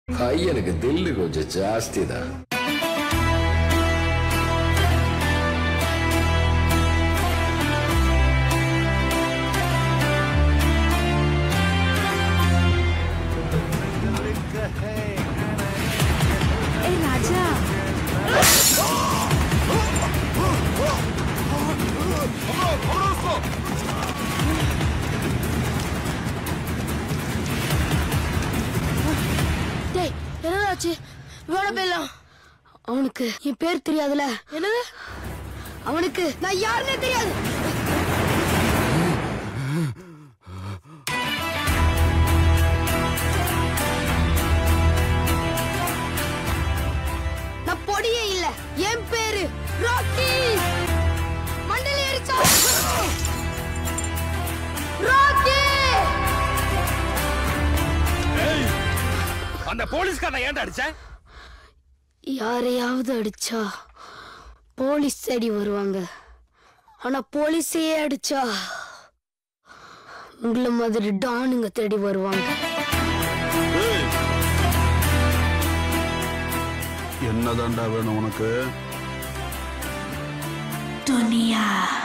பையனுக்கு தில்லு கொஞ்சம் ஜாஸ்தி தான் ஏய் ராஜா டேய் என்னதாச்சு இவன பேர்லாம் அவனுக்கு என் பேர் தெரியாதுல என்னது அவனுக்கு நான் யாருன்னே தெரியாது நான் பொடியே இல்ல என் பேரு ராக்கி மண்டல எரிச்சா ராக்கி அந்த போலீஸ்காரனை ஏன்டா அடிச்ச யாரையாவது அடிச்சா போலீஸ் தேடி வருவாங்க ஆனா போலீஸையே அடிச்சா உங்களை மாதிரி டானுங்க தேடி வருவாங்க என்னதான்டா வேணும் உனக்கு துனியா